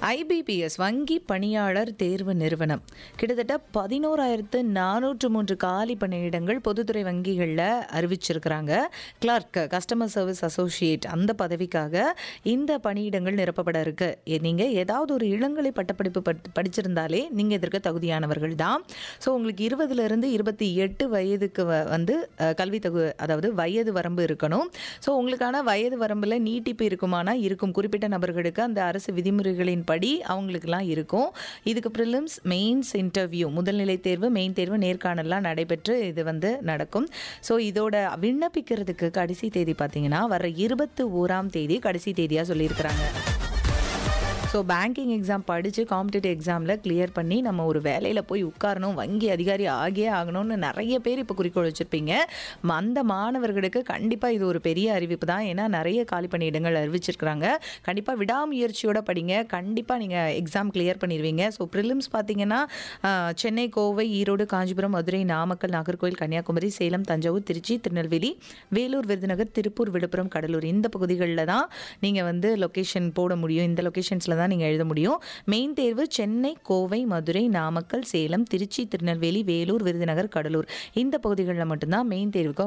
IBPS வங்கி பணியாளர் தேர்வு நிறுவனம் கிட்டத்தட்ட பதினோராயிரத்து நானூற்று மூன்று காலி பணியிடங்கள் பொதுத்துறை வங்கிகளில் அறிவிச்சிருக்கிறாங்க கிளார்க் கஸ்டமர் சர்வீஸ் அசோசியேட் அந்த பதவிக்காக இந்த பணியிடங்கள் நிரப்பப்பட இருக்கு எ- நீங்க ஏதாவது ஒரு இளங்கலை பட்டப்படிப்பு பட்- படிச்சிருந்தாலே நீங்க இதற்கு தகுதியானவர்கள் தான் ஸோ உங்களுக்கு இருபதுல இருந்து இருபத்தி எட்டு வயதுக்கு வ- வந்து அஹ், கல்வி தகு அதாவது வயது வரம்பு இருக்கணும் ஸோ உங்களுக்கான வயது வரம்பில் நீட்டிப்பு இருக்குமானா இருக்கும் குறிப்பிட்ட நபர்களுக்கு அந்த அரசு விதிமுறைகளின் படி அவங்களுக்குலாம் இருக்கும் இதுக்கு ப்ரிலிம்ஸ் மெயின்ஸ் இன்டர்வியூ முதல்நிலை தேர்வு மெயின் தேர்வு நேர்காணல்லாம் நடைபெற்று இது வந்து நடக்கும் ஸோ இதோட விண்ணப்பிக்கிறதுக்கு கடைசி தேதி பார்த்தீங்கன்னா வர இருபத்தி ஓராம் தேதி கடைசி தேதியாக சொல்லியிருக்கிறாங்க ஸோ பேங்கிங் எக்ஸாம் படித்து காம்படிட்டிவ் எக்ஸாமில் கிளியர் பண்ணி நம்ம ஒரு வேலையில் போய் உட்காரணும் வங்கி அதிகாரி ஆகியே ஆகணும்னு நிறைய பேர் இப்போ குறிக்கோள் வச்சுருப்பீங்க அந்த மாணவர்களுக்கு கண்டிப்பாக இது ஒரு பெரிய அறிவிப்பு தான் ஏன்னா நிறைய காலி பணியிடங்கள் அறிவிச்சிருக்கிறாங்க கண்டிப்பாக விடாமுயற்சியோட படிங்க கண்டிப்பாக நீங்கள் எக்ஸாம் கிளியர் பண்ணிடுவீங்க ஸோ ப்ரிலிம்ஸ் பார்த்தீங்கன்னா ஆஹ், சென்னை கோவை ஈரோடு காஞ்சிபுரம் மதுரை நாமக்கல் நாகர்கோவில் கன்னியாகுமரி சேலம் தஞ்சாவூர் திருச்சி திருநெல்வேலி வேலூர் விருதுநகர் திருப்பூர் விழுப்புரம் கடலூர் இந்த பகுதிகளில் தான் நீங்கள் வந்து லொக்கேஷன் போட முடியும் இந்த லொக்கேஷன்ஸில் தான் நீங்கள் எழுத முடியும் மெயின் தேர்வு சென்னை கோவை மதுரை நாமக்கல் சேலம் திருச்சி திருநெல்வேலி வேலூர் விருதுநகர் கடலூர் இந்த பகுதிகளில் மட்டும்தான் மெயின் தேர்வுக்கு